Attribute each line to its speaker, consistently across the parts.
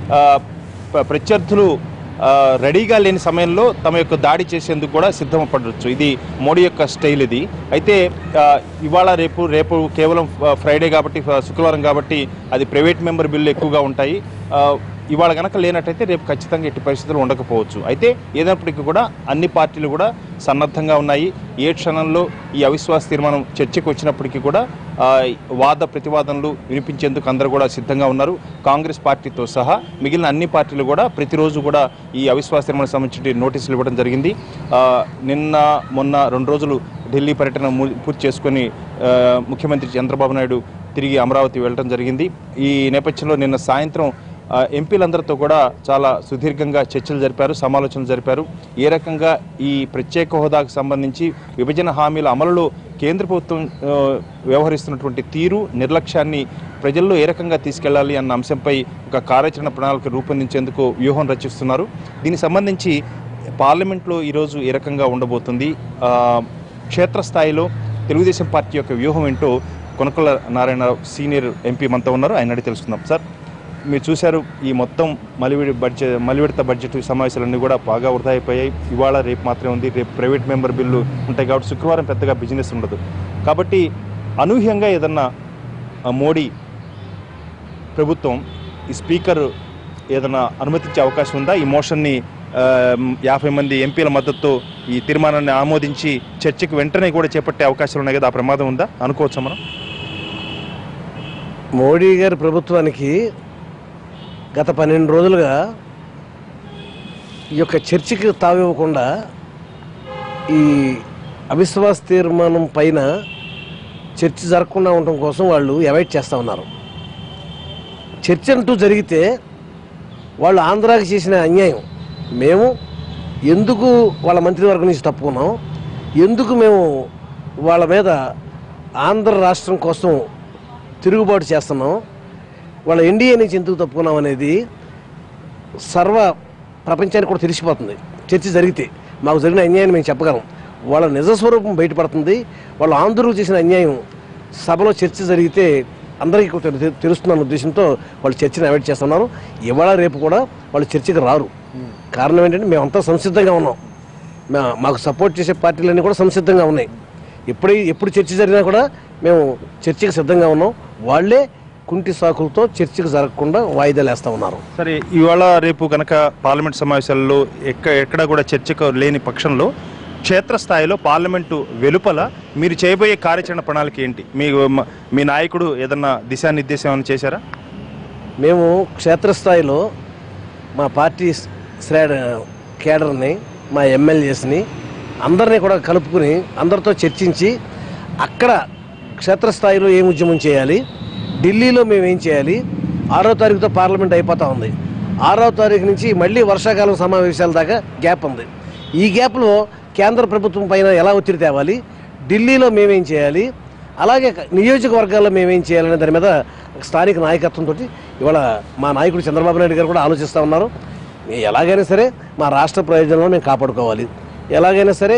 Speaker 1: ఆ, ప్ర- ప్రత్యర్థులు ఆ, రెడీగా లేని సమయంలో తమ యొక్క దాడి చేసేందుకు కూడా సిద్ధపడవచ్చు ఇది మోడీ యొక్క స్టైల్ ఇది అయితే ఆ, ఇవాళ రేపు రేపు కేవలం ఆ, ఫ్రైడే కాబట్టి ఆ, శుక్రవారం కాబట్టి అది ప్రైవేట్ మెంబర్ బిల్లు ఎక్కువగా ఉంటాయి ఆ, ఇవాళ కనుక లేనట్టయితే రేపు ఖచ్చితంగా ఎట్టి పరిస్థితులు ఉండకపోవచ్చు అయితే ఏదైనప్పటికీ కూడా అన్ని పార్టీలు కూడా సన్నద్ధంగా ఉన్నాయి ఏ క్షణంలో ఈ అవిశ్వాస తీర్మానం చర్చకు వచ్చినప్పటికీ కూడా ఆ, వాద ప్రతివాదనలు వినిపించేందుకు అందరూ కూడా సిద్ధంగా ఉన్నారు కాంగ్రెస్ పార్టీతో సహా మిగిలిన అన్ని పార్టీలు కూడా ప్రతిరోజు కూడా ఈ అవిశ్వాస తీర్మానం సంబంధించి నోటీసులు ఇవ్వడం జరిగింది ఆ, నిన్న మొన్న రెండు రోజులు ఢిల్లీ పర్యటన ము- పూర్తి చేసుకొని ఆ, ముఖ్యమంత్రి చంద్రబాబు నాయుడు తిరిగి అమరావతి వెళ్ళడం జరిగింది ఈ నేపథ్యంలో నిన్న సాయంత్రం ఆ, ఎంపీలందరితో కూడా చాలా సుదీర్ఘంగా చర్చలు జరిపారు సమాలోచనలు జరిపారు ఏ రకంగా ఈ ప్రత్యేక హోదాకు సంబంధించి విభజన హామీల అమలులో కేంద్ర ప్రభుత్వం ఆ, వ్యవహరిస్తున్నటువంటి తీరు నిర్లక్ష్యాన్ని ప్రజల్లో ఏ రకంగా తీసుకెళ్లాలి అన్న అంశంపై ఒక కార్యాచరణ ప్రణాళిక రూపొందించేందుకు వ్యూహం రచిస్తున్నారు దీనికి సంబంధించి పార్లమెంట్లో ఈరోజు ఏ రకంగా ఉండబోతుంది ఆ, క్షేత్రస్థాయిలో తెలుగుదేశం పార్టీ యొక్క వ్యూహం ఏంటో కొనకల నారాయణరావు సీనియర్ ఎంపీ మనతో ఉన్నారు ఆయన అడిగి తెలుసుకుందాం సార్ మీరు చూశారు ఈ మొత్తం మలివిడి బడ్జెట్ మలివిడత బడ్జెట్ సమావేశాలన్నీ కూడా బాగా వృధా అయిపోయాయి ఇవాళ రేపు మాత్రమే ఉంది రేపు ప్రైవేట్ మెంబర్ బిల్లు ఉంటాయి కాబట్టి శుక్రవారం పెద్దగా బిజినెస్ ఉండదు కాబట్టి అనూహ్యంగా ఏదన్నా ఆ, మోడీ ప్రభుత్వం ఈ స్పీకర్ ఏదైనా అనుమతించే అవకాశం ఉందా ఈ మోషన్ని ఆ, యాభై మంది ఎంపీల మద్దతుతో ఈ తీర్మానాన్ని ఆమోదించి చర్చకు వెంటనే కూడా చేపట్టే అవకాశాలు ఉన్నాయి కదా ఆ ప్రమాదం ఉందా అనుకోవచ్చా మనం
Speaker 2: మోడీ గారి ప్రభుత్వానికి గత పన్నెండు రోజులుగా ఈ యొక్క చర్చకి తావివ్వకుండా ఈ అవిశ్వాస తీర్మానం పైన చర్చ జరగకుండా ఉండటం కోసం వాళ్ళు అవాయిడ్ చేస్తూ ఉన్నారు చర్చ అంటూ జరిగితే వాళ్ళు ఆంధ్రాకి చేసిన అన్యాయం మేము ఎందుకు వాళ్ళ మంత్రివర్గం నుంచి తప్పుకున్నాం ఎందుకు మేము వాళ్ళ మీద ఆంధ్ర రాష్ట్రం కోసం తిరుగుబాటు చేస్తున్నాం వాళ్ళ ఎన్డీఏ నుంచి ఎందుకు తప్పుకున్నాం అనేది సర్వ ప్రపంచానికి కూడా తెలిసిపోతుంది చర్చ జరిగితే మాకు జరిగిన అన్యాయాన్ని మేము చెప్పగలం వాళ్ళ నిజస్వరూపం బయటపడుతుంది వాళ్ళు ఆంధ్రులకు చేసిన అన్యాయం సభలో చర్చ జరిగితే అందరికీ కూడా తెలు- తెలుస్తుందన్న ఉద్దేశంతో వాళ్ళు చర్చను అవాయిడ్ చేస్తున్నారు ఇవాళ రేపు కూడా వాళ్ళు చర్చకి రారు కారణం ఏంటంటే మేమంతా సంసిద్ధంగా ఉన్నాం మా- మాకు సపోర్ట్ చేసే పార్టీలన్నీ కూడా సంసిద్ధంగా ఉన్నాయి ఎప్పుడు ఎప్పుడు చర్చ జరిగినా కూడా మేము చర్చకి సిద్ధంగా ఉన్నాం వాళ్ళే కుంటి సాకులతో చర్చకు జరగకుండా వాయిదాలు వేస్తూ ఉన్నారు
Speaker 1: సరే ఇవాళ రేపు కనుక పార్లమెంట్ సమావేశాల్లో ఎక్క ఎక్కడ కూడా చర్చకు లేని పక్షంలో క్షేత్రస్థాయిలో పార్లమెంటు వెలుపల మీరు చేయబోయే కార్యాచరణ ప్రణాళిక ఏంటి మీ మీ నాయకుడు ఏదన్నా దిశానిర్దేశం ఏమైనా చేశారా
Speaker 2: మేము క్షేత్రస్థాయిలో మా పార్టీ శ్రేణ కేడర్ని మా ఎమ్మెల్యేస్ని అందరినీ కూడా కలుపుకుని అందరితో చర్చించి అక్కడ క్షేత్రస్థాయిలో ఏం ఉద్యమం చేయాలి ఢిల్లీలో మేము ఏం చేయాలి ఆరో తారీఖుతో పార్లమెంట్ అయిపోతా ఉంది ఆరో తారీఖు నుంచి మళ్ళీ వర్షాకాలం సమావేశాల దాకా గ్యాప్ ఉంది ఈ గ్యాప్లో కేంద్ర ప్రభుత్వం పైన ఎలా ఒత్తిడి తేవాలి ఢిల్లీలో మేమేం చేయాలి అలాగే నియోజకవర్గాల్లో మేమేం చేయాలనే దాని మీద స్థానిక నాయకత్వంతో ఇవాళ మా నాయకుడు చంద్రబాబు నాయుడు గారు కూడా ఆలోచిస్తూ ఉన్నారు మేము ఎలాగైనా సరే మా రాష్ట్ర ప్రయోజనాలను మేము కాపాడుకోవాలి ఎలాగైనా సరే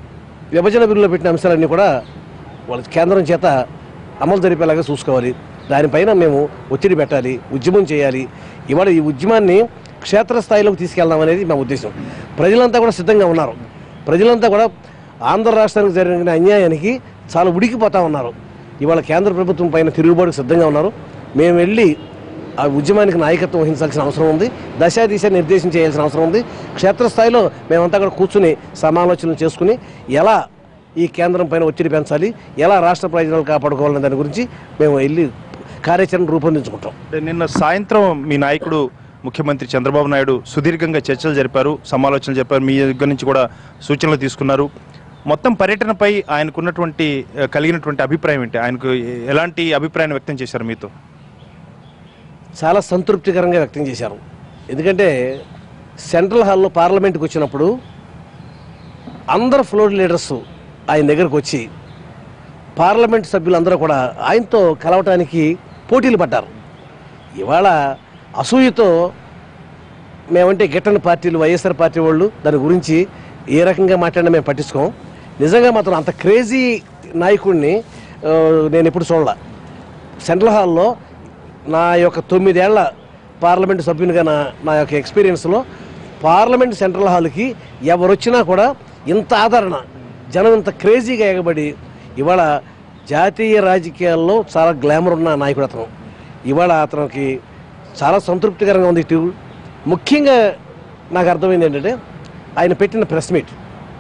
Speaker 2: విభజన బిల్లులో పెట్టిన అంశాలన్నీ కూడా వాళ్ళ కేంద్రం చేత అమలు జరిపేలాగా చూసుకోవాలి దానిపైన మేము ఒత్తిడి పెట్టాలి ఉద్యమం చేయాలి ఇవాళ ఈ ఉద్యమాన్ని క్షేత్రస్థాయిలోకి తీసుకెళ్దాం అనేది మా ఉద్దేశం ప్రజలంతా కూడా సిద్ధంగా ఉన్నారు ప్రజలంతా కూడా ఆంధ్ర రాష్ట్రానికి జరిగిన అన్యాయానికి చాలా ఉడికిపోతా ఉన్నారు ఇవాళ కేంద్ర ప్రభుత్వం పైన తిరుగుబాటుకు సిద్ధంగా ఉన్నారు మేము వెళ్ళి ఆ ఉద్యమానికి నాయకత్వం వహించాల్సిన అవసరం ఉంది దశా దిశ నిర్దేశం చేయాల్సిన అవసరం ఉంది క్షేత్రస్థాయిలో మేమంతా కూడా కూర్చుని సమాలోచనలు చేసుకుని ఎలా ఈ కేంద్రం పైన ఒత్తిడి పెంచాలి ఎలా రాష్ట్ర ప్రయోజనాలు కాపాడుకోవాలనే దాని గురించి మేము వెళ్ళి కార్యాచరణ రూపొందించుకుంటాం
Speaker 1: అంటే నిన్న సాయంత్రం మీ నాయకుడు ముఖ్యమంత్రి చంద్రబాబు నాయుడు సుదీర్ఘంగా చర్చలు జరిపారు సమాలోచనలు జరిపారు మీ దగ్గర నుంచి కూడా సూచనలు తీసుకున్నారు మొత్తం పర్యటనపై ఆయనకున్నటువంటి ఆ, కలిగినటువంటి అభిప్రాయం ఏంటి ఆయనకు ఎలాంటి అభిప్రాయాన్ని వ్యక్తం చేశారు మీతో
Speaker 2: చాలా సంతృప్తికరంగా వ్యక్తం చేశారు ఎందుకంటే సెంట్రల్ హాల్లో పార్లమెంట్కి వచ్చినప్పుడు అందరు ఫ్లోర్ లీడర్స్ ఆయన దగ్గరకు వచ్చి పార్లమెంట్ సభ్యులందరూ కూడా ఆయనతో కలవటానికి పోటీలు పడ్డారు ఇవాళ అసూయతో మేమంటే గిట్టని పార్టీలు వైఎస్ఆర్ పార్టీ వాళ్ళు దాని గురించి ఏ రకంగా మాట్లాడినా మేము పట్టించుకోం నిజంగా మాత్రం అంత క్రేజీ నాయకుడిని ఆ, నేను ఎప్పుడు చూడాల సెంట్రల్ హాల్లో నా యొక్క తొమ్మిదేళ్ల పార్లమెంట్ సభ్యునిగా నా నా యొక్క ఎక్స్పీరియన్స్లో పార్లమెంట్ సెంట్రల్ హాల్కి ఎవరు వచ్చినా కూడా ఇంత ఆదరణ జనం ఇంత క్రేజీగా ఎగబడి ఇవాళ జాతీయ రాజకీయాల్లో చాలా గ్లామర్ ఉన్న నాయకుడు అతను ఇవాళ అతనికి చాలా సంతృప్తికరంగా ఉంది ఇటు ముఖ్యంగా నాకు అర్థమైంది ఏంటంటే ఆయన పెట్టిన ప్రెస్ మీట్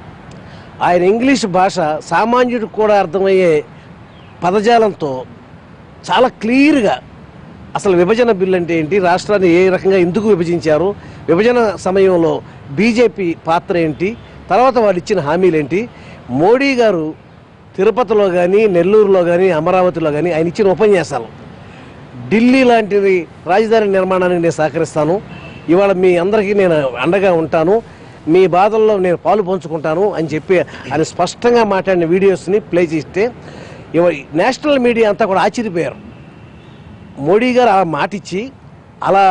Speaker 2: ఆయన ఇంగ్లీష్ భాష సామాన్యుడికి కూడా అర్థమయ్యే పదజాలంతో చాలా క్లియర్గా అసలు విభజన బిల్ అంటే ఏంటి రాష్ట్రాన్ని ఏ రకంగా ఎందుకు విభజించారు విభజన సమయంలో బీజేపీ పాత్ర ఏంటి తర్వాత వాళ్ళు ఇచ్చిన హామీలు ఏంటి మోడీ గారు తిరుపతిలో కానీ నెల్లూరులో కానీ అమరావతిలో కానీ ఆయన ఇచ్చిన ఉపన్యాసాలు ఢిల్లీ లాంటిది రాజధాని నిర్మాణానికి నేను సహకరిస్తాను ఇవాళ మీ అందరికీ నేను అండగా ఉంటాను మీ బాధల్లో నేను పాలు పంచుకుంటాను అని చెప్పి ఆయన స్పష్టంగా మాట్లాడిన వీడియోస్ని ప్లే చేస్తే ఇవ నేషనల్ మీడియా అంతా కూడా ఆశ్చర్యపోయారు మోడీ గారు అలా మాటిచ్చి అలా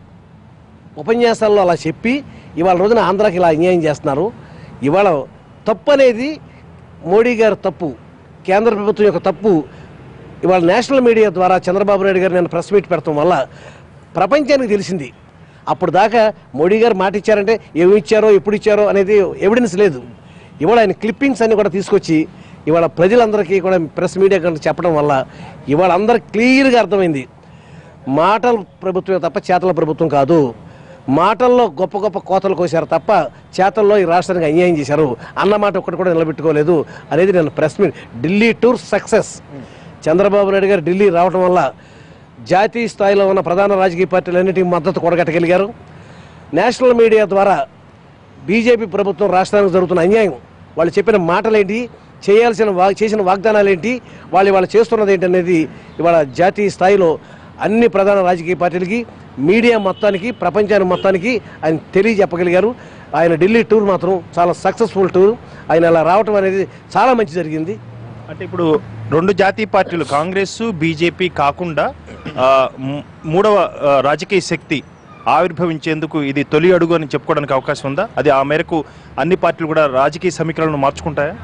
Speaker 2: ఉపన్యాసాల్లో అలా చెప్పి ఇవాళ రోజున ఆంధ్రాకి ఇలా అన్యాయం చేస్తున్నారు ఇవాళ తప్పు అనేది మోడీ గారు తప్పు కేంద్ర ప్రభుత్వం యొక్క తప్పు ఇవాళ నేషనల్ మీడియా ద్వారా చంద్రబాబు నాయుడు గారు నేను ప్రెస్ మీట్ పెడతాం వల్ల ప్రపంచానికి తెలిసింది అప్పుడు దాకా మోడీ గారు మాట ఇచ్చారంటే ఏమి ఇచ్చారో ఎప్పుడు ఇచ్చారో అనేది ఎవిడెన్స్ లేదు ఇవాళ ఆయన క్లిప్పింగ్స్ అన్ని కూడా తీసుకొచ్చి ఇవాళ ప్రజలందరికీ కూడా ప్రెస్ మీడియా కనుక చెప్పడం వల్ల ఇవాళ అందరికి క్లియర్గా అర్థమైంది మాటల ప్రభుత్వమే తప్ప చేతల ప్రభుత్వం కాదు మాటల్లో గొప్ప గొప్ప కోతలు కోసారు తప్ప చేతల్లో ఈ రాష్ట్రానికి అన్యాయం చేశారు అన్న మాట ఒక్కటి కూడా నిలబెట్టుకోలేదు అనేది నేను press meet Delhi tour success Chandrababu Naidu garu Delhi రావడం వల్ల జాతీయ స్థాయిలో ఉన్న ప్రధాన రాజకీయ పార్టీలన్నిటికీ మద్దతు కూడగట్టగలిగారు నేషనల్ మీడియా ద్వారా బీజేపీ ప్రభుత్వం రాష్ట్రానికి జరుగుతున్న అన్యాయం వాళ్ళు చెప్పిన మాటలేంటి చేయాల్సిన వా చేసిన వాగ్దానాలు ఏంటి వాళ్ళు ఇవాళ చేస్తున్నది ఏంటి అనేది ఇవాళ జాతీయ స్థాయిలో అన్ని ప్రధాన రాజకీయ పార్టీలకి మీడియా మొత్తానికి ప్రపంచానికి మొత్తానికి ఆయన తెలియజెప్పగలిగారు ఆయన ఢిల్లీ టూర్ మాత్రం చాలా సక్సెస్ఫుల్ టూర్ ఆయన అలా రావటం అనేది చాలా మంచి జరిగింది
Speaker 1: అంటే ఇప్పుడు రెండు జాతీయ పార్టీలు కాంగ్రెస్ బీజేపీ కాకుండా ఆ, ము- మూడవ ఆ, రాజకీయ శక్తి ఆవిర్భవించేందుకు ఇది తొలి అడుగు అని చెప్పుకోవడానికి అవకాశం ఉందా అది ఆ మేరకు అన్ని పార్టీలు కూడా రాజకీయ సమీకరణను మార్చుకుంటాయా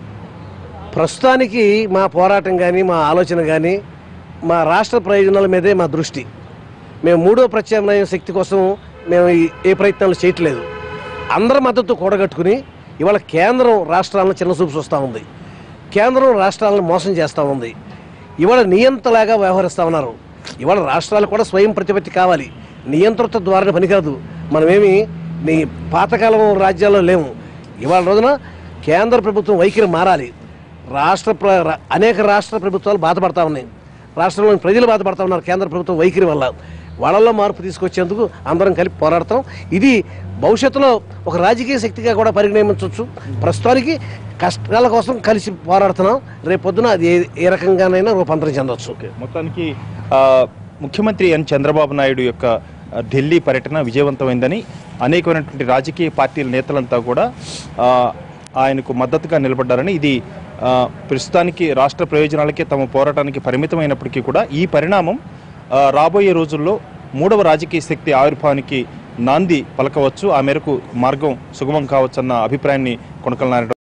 Speaker 2: ప్రస్తుతానికి మా పోరాటం కానీ మా ఆలోచన కానీ మా రాష్ట్ర ప్రయోజనాల మీదే మా దృష్టి మేము మూడో ప్రత్యామ్నాయ శక్తి కోసం మేము ఈ- ఏ ప్రయత్నాలు చేయట్లేదు అందరి మద్దతు కూడగట్టుకుని ఇవాళ కేంద్రం రాష్ట్రాలను చిన్నచూపు చూస్తూ ఉంది కేంద్రం రాష్ట్రాలను మోసం చేస్తూ ఉంది ఇవాళ నియంతలాగా వ్యవహరిస్తూ ఉన్నారు ఇవాళ రాష్ట్రాలు కూడా స్వయం ప్రతిపత్తి కావాలి నియంత్రిత ద్వారా పనికాదు మనమేమి నీ పాతకాలం రాజ్యాల్లో లేము ఇవాళ రోజున కేంద్ర ప్రభుత్వం వైఖరి మారాలి రాష్ట్ర ప్ర రా- అనేక రాష్ట్ర ప్రభుత్వాలు బాధపడతా ఉన్నాయి రాష్ట్రంలోని ప్రజలు బాధపడతా ఉన్నారు కేంద్ర ప్రభుత్వం వైఖరి వల్ల వాళ్ళల్లో మార్పు తీసుకొచ్చేందుకు అందరం కలిపి పోరాడతాం ఇది భవిష్యత్తులో ఒక రాజకీయ శక్తిగా కూడా పరిగణించవచ్చు ప్రస్తుతానికి కష్టాల కోసం కలిసి పోరాడుతున్నాం రేపు పొద్దున అది ఏ ఏ రకంగానైనా రూపాంతరం చెందవచ్చు
Speaker 1: ఓకే మొత్తానికి ఆ, ముఖ్యమంత్రి ఎన్ చంద్రబాబు నాయుడు యొక్క ఆ, ఢిల్లీ పర్యటన విజయవంతమైందని అనేకమైనటువంటి రాజకీయ పార్టీల నేతలంతా కూడా ఆ, ఆయనకు మద్దతుగా నిలబడ్డారని ఇది ఆ, ప్రస్తుతానికి రాష్ట్ర ప్రయోజనాలకే తమ పోరాటానికి పరిమితమైనప్పటికీ కూడా ఈ పరిణామం ఆ, రాబోయే రోజుల్లో మూడవ రాజకీయ శక్తి ఆవిర్భావానికి నాంది పలకవచ్చు ఆ మేరకు మార్గం సుగమం కావచ్చన్న అభిప్రాయాన్ని కొనకలనారాయణ